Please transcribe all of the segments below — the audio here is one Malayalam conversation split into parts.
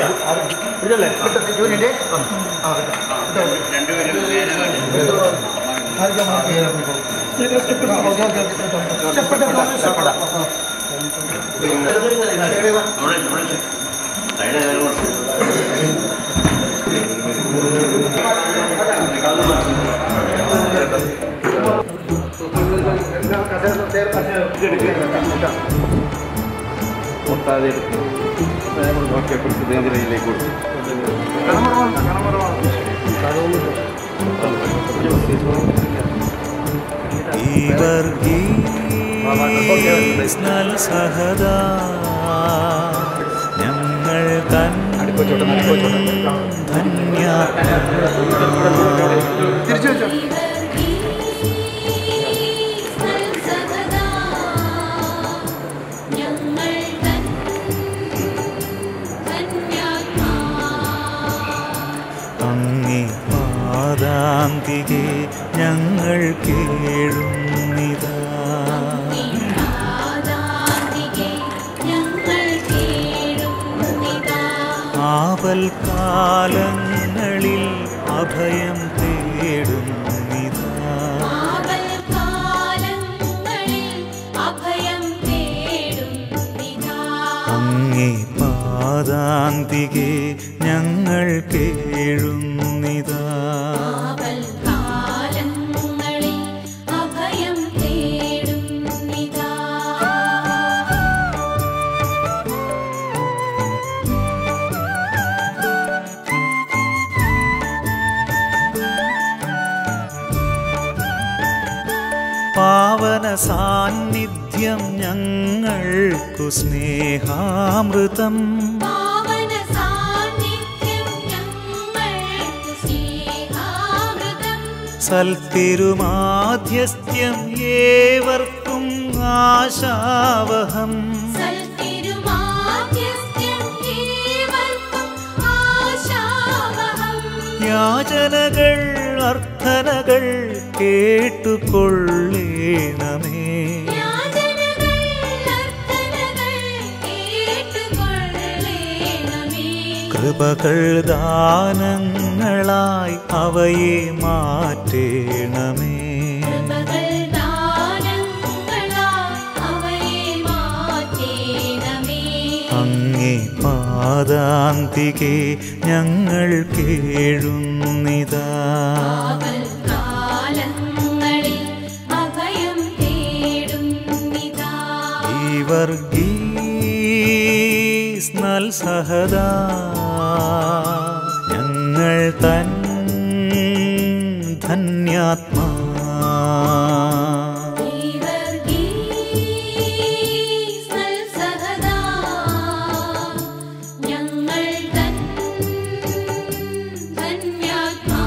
ഇതല്ലേ യൂണിറ്റ് ഈ വർഗീസ്നൽ സഹദാ ഞങ്ങൾ തൻ ധന്യ തിരിച്ചു വെച്ചോ ഞങ്ങൾ തൻ ധന്യാത്മാ അങ്ങേ പാദാന്തികെ ഞങ്ങൾ കേഴുന്നിതാ ആദാന്തികെ ഞങ്ങൾ കേഴുന്നിതാ ആപൽ കാലങ്ങളിൽ അഭയം തേടുന്നിതാ ആവൽ കാലങ്ങളിൽ അഭയം തേടുന്നിതാ അങ്ങേ പാദാന്തികെ ഞങ്ങൾ കേഴുന്നിതാ ആവൽ കാലങ്ങളിൽ അഭയം തേടുന്നിതാ പാവന സാന്നിധ്യം ഞങ്ങൾക്കു സ്നേഹാമൃതം പാവന സാന്നിധ്യം ഞങ്ങൾക്ക് സ്നേഹാമൃതം സൽത്തിരുമാധ്യസ്ഥ്യം ഏവർക്കും ആശാവഹം സൽത്തിരുമാധ്യസ്ഥ്യം ഏവർക്കും ആശാവഹം യാചനകൾ അർത്ഥനകൾ കേട്ടുകൊള്ളേണമേ യാചനകൾ അർത്ഥനകൾ കേട്ടുകൊള്ളേണമേ കൃപകൾ ദാനങ്ങളായി അവയെ മാറ്റേണമേ കൃപകൾ ദാനങ്ങളായി അവയെ മാറ്റേണമേ അങ്ങേ പാദാന്തികെ ഞങ്ങൾ കേഴുന്നിതാ ആവൽ കാലങ്ങളിൽ അഭയം തേടുന്നിതാ ഈ വർഗീസ് നൽ സഹദാ ഞങ്ങൾ തൻ ധന്യാത്മാ ഈവർഗീസ്നൽ സഹദാ ഞങ്ങൾ തൻ ധന്യാത്മാ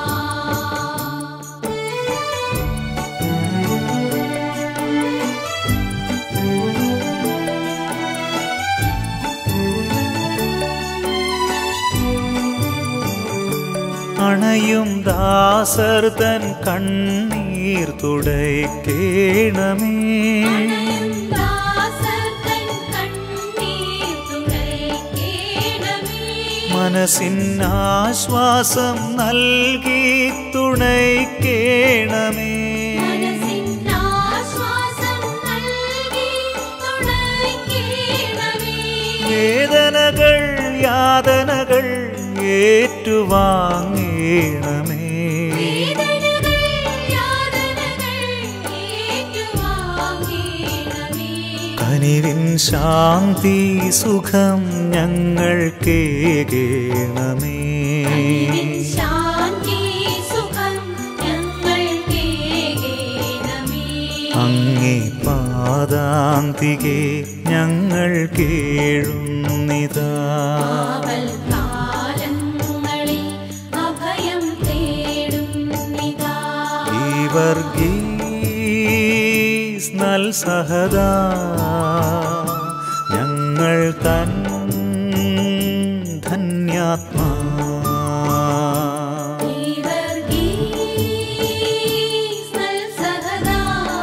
അണയും ദാസർ തൻ കണ്ണീർ തുടയ്ക്കേണമേ ദാസർ തൻ കണ്ണീർ തുടയ്ക്കേണമേ മനസ്സിനാശ്വാസം നൽകി തുണയ്ക്കേണമേ മനസ്സിനാശ്വാസം നൽകി തുണയ്ക്കേണമേ വേദനകൾ യാതനകൾ ഏറ്റുവാങ്ങേണമേ വേദനകൾ യാതനകൾ ഏറ്റുവാങ്ങേണമേ കനിവിൻ ശാന്തി സുഖം ഞങ്ങൾ കേകേണമേ ശാന്തി സുഖം ഞങ്ങൾ കേകേണമേ അങ്ങേ പാദാന്തികെ ഞങ്ങൾ കേഴുന്നിതാ ആവൽ കാലങ്ങളിൽ അഭയം തേടുന്നിതാ ഈ വർഗീസ് നൽ സഹദാ ഞങ്ങൾ തൻ ധന്യാത്മാ ഈവർഗീസ്നൽ സഹദാ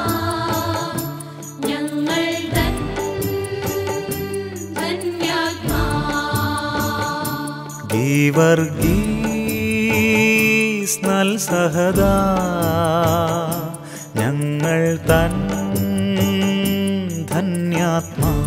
ഞങ്ങൾ തൻ ധന്യാത്മാ ഗീവർഗീസ് നൽ സഹദാ ഞങ്ങൾ തൻ ധന്യാത്മാ